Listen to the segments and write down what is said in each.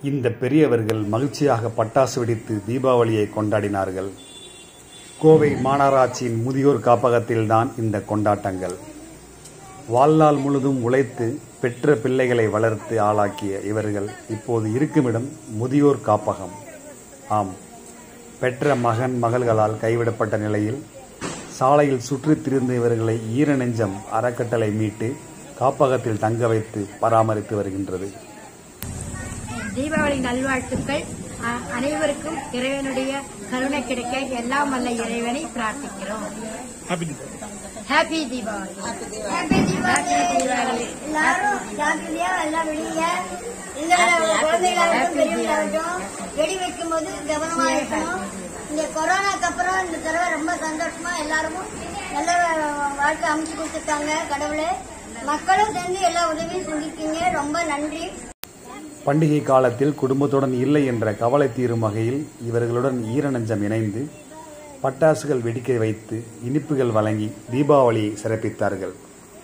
இந்த பெரியவர்கள் மகிழ்ச்சியாக பட்டாசு வெடித்து தீபாவளியை கொண்டாடினார்கள் கோவை மாநகராட்சியின் முதியோர் காப்பகத்தில்தான் இந்த கொண்டாட்டங்கள் வாழ்நாள் முழுதும் உழைத்து பெற்ற பிள்ளைகளை வளர்த்து ஆளாக்கிய இவர்கள் இப்போது இருக்குமிடம் முதியோர் காப்பகம் ஆம் பெற்ற மகன் மகள்களால் கைவிடப்பட்ட நிலையில் சாலையில் சுற்றித் திரிந்த இவர்களை ஈர நெஞ்சம் அறக்கட்டளை மீட்டு காப்பகத்தில் தங்க வைத்து பராமரித்து வருகின்றது தீபாவளி நல்வாழ்த்துக்கள் அ- அனைவருக்கும் இறைவனுடைய கருணை கிடைக்க எல்லாம் வல்ல இறைவனை பிரார்த்திக்கிறோம் ஹாப்பி தீபாவளி ஹாப்பி தீபாவளி எல்லாரும் ஜாக்கிரதையா எல்லாம் வெளிய இந்த குழந்தைகளாகட்டும் பெரியவங்களாகட்டும் வெடி வைக்கும் போது கவனமா இருக்கணும் இந்த கொரோனாக்கு அப்புறம் இந்த தடவை ரொம்ப சந்தோஷமா எல்லாரும் நல்ல வாழ்க்கை அமைச்சு கொடுத்துருக்காங்க கடவுளே மக்களும் சேர்ந்து எல்லா உதவியும் செஞ்சிருக்கீங்க ரொம்ப நன்றி பண்டிகை காலத்தில் குடும்பத்துடன் இல்லை என்ற கவலை தீரும் வகையில் இவர்களுடன் ஈரநெஞ்சம் இணைந்து பட்டாசுகள் வெடிக்க வைத்து இனிப்புகள் வழங்கி தீபாவளியை சிறப்பித்தார்கள்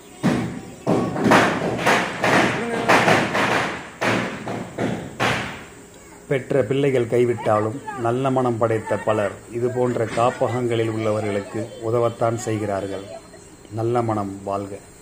பெற்ற பிள்ளைகள் கைவிட்டாலும் நல்ல மனம் படைத்த பலர் இதுபோன்ற காப்பகங்களில் உள்ளவர்களுக்கு உதவத்தான் செய்கிறார்கள் நல்ல மனம் வாழ்க